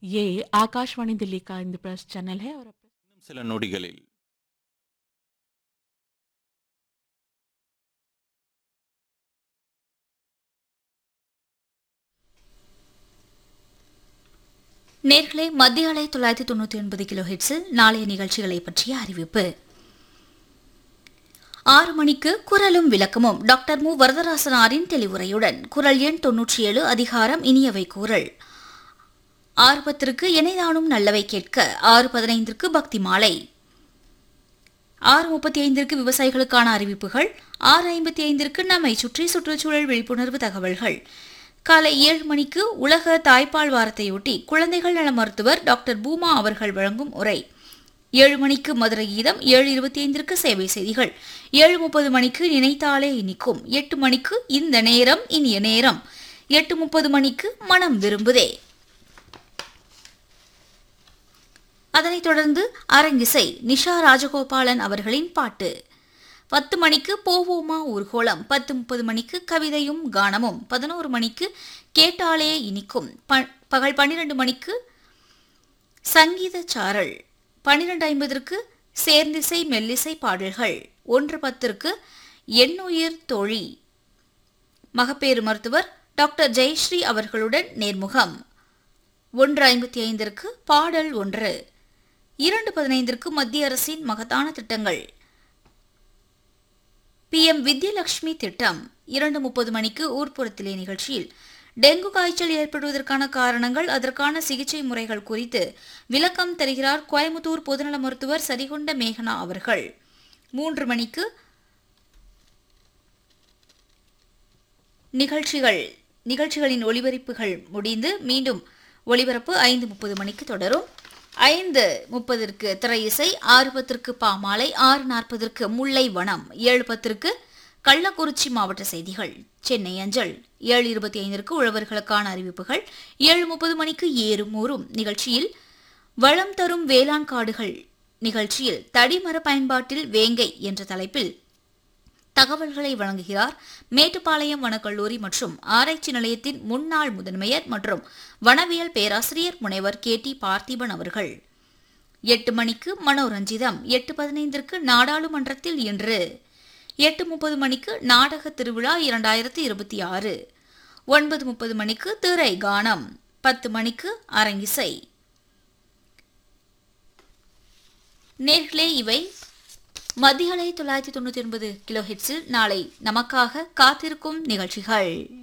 ये आकाशवाणी दिल्ली का इंद्रप्रस्थ चैनल है और இன்னும் சில நொடிகளில் நேர்களே மத்திய அலை தொள்ளாயிரத்தி தொண்ணூற்றி ஒன்பது கிலோ ஹெட்ஸில் நாளைய நிகழ்ச்சிகளை பற்றிய அறிவிப்பு ஆறு மணிக்கு குரலும் விளக்கமும் டாக்டர் மு வரதராசனாரின் தெளிவுரையுடன் குரல் எண் தொன்னூற்றி ஏழு அதிகாரம் இனியவை கூறல் ஆறு பத்திற்கு இணைதானும் நல்லவை கேட்க ஆறு பதினைந்திற்கு பக்தி மாலை ஆறு முப்பத்தி ஐந்திற்கு விவசாயிகளுக்கான அறிவிப்புகள் ஆறு ஐம்பத்தி ஐந்திற்கு நம்மை சுற்றி சுற்றுச்சூழல் விழிப்புணர்வு தகவல்கள் காலை ஏழு மணிக்கு உலக தாய்ப்பால் வாரத்தையொட்டி குழந்தைகள் நல மருத்துவர் டாக்டர் பூமா அவர்கள் வழங்கும் உரை ஏழு மணிக்கு மதுரை கீதம் ஏழு இருபத்தி ஐந்திற்கு சேவை செய்திகள் ஏழு முப்பது மணிக்கு நினைத்தாலே இனிக்கும் எட்டு மணிக்கு இந்த நேரம் இனிய நேரம் எட்டு முப்பது மணிக்கு மனம் விரும்புதே அதனைத் தொடர்ந்து அரங்கிசை நிஷா ராஜகோபாலன் அவர்களின் பாட்டு பத்து மணிக்கு போவோமா ஊர்கோலம் பத்து முப்பது மணிக்கு கவிதையும் கானமும் பதினோரு மணிக்கு கேட்டாலே இனிக்கும் ப- பகல் பன்னிரண்டு மணிக்கு சங்கீத சாரல் பன்னிரண்டு ஐம்பதற்கு சேர்ந்திசை மெல்லிசை பாடல்கள் ஒன்று பத்திற்கு எண்ணுயிர் தோழி மகப்பேறு மருத்துவர் டாக்டர் ஜெயஸ்ரீ அவர்களுடன் நேர்முகம் ஒன்று ஐம்பத்தி ஐந்திற்கு பாடல் ஒன்று இரண்டு பதினைந்திற்கு மத்திய அரசின் மகத்தான திட்டங்கள் பிஎம் வித்யலட்சுமி திட்டம் இரண்டு முப்பது மணிக்கு ஊர்ப்புறத்திலே நிகழ்ச்சியில் டெங்கு காய்ச்சல் ஏற்படுவதற்கான காரணங்கள் அதற்கான சிகிச்சை முறைகள் குறித்து விளக்கம் தருகிறார் கோயம்புத்தூர் பொதுநல மருத்துவர் சரிகொண்ட மேகனா அவர்கள் மூன்று மணிக்கு நிகழ்ச்சிகள் நிகழ்ச்சிகளின் ஒளிபரப்புகள் முடிந்து மீண்டும் ஒளிபரப்பு ஐந்து முப்பது மணிக்கு தொடரும் ஐந்து முப்பதற்கு திரை இசை ஆறு பத்திற்கு பாமாலை ஆறு நாற்பதற்கு முல்லை வனம் ஏழு பத்திற்கு கள்ளக்குறிச்சி மாவட்ட செய்திகள் சென்னை அஞ்சல் ஏழு இருபத்தி ஐந்திற்கு உழவர்களுக்கான அறிவிப்புகள் ஏழு முப்பது மணிக்கு ஏறும் ஊறும் நிகழ்ச்சியில் வளம் தரும் வேளாண் காடுகள் நிகழ்ச்சியில் தடிமர பயன்பாட்டில் வேங்கை என்ற தலைப்பில் தகவல்களை வழங்குகிறார் மேட்டுப்பாளையம் வனக்கல்லூரி மற்றும் ஆராய்ச்சி நிலையத்தின் முன்னாள் முதன்மையர் மற்றும் வனவியல் பேராசிரியர் முனைவர் கே டி பார்த்திபன் அவர்கள் எட்டு மணிக்கு மனோரஞ்சிதம் எட்டு பதினைந்திற்கு நாடாளுமன்றத்தில் இன்று எட்டு முப்பது மணிக்கு நாடக திருவிழா இரண்டாயிரத்தி இருபத்தி ஆறு ஒன்பது முப்பது மணிக்கு திரை கானம் பத்து மணிக்கு அரங்கிசை நேர்களே இவை மத்திய அலை தொள்ளாயிரத்தி தொண்ணூற்றி ஒன்பது கிலோ ஹெட்ஸில் நாளை நமக்காக காத்திருக்கும் நிகழ்ச்சிகள்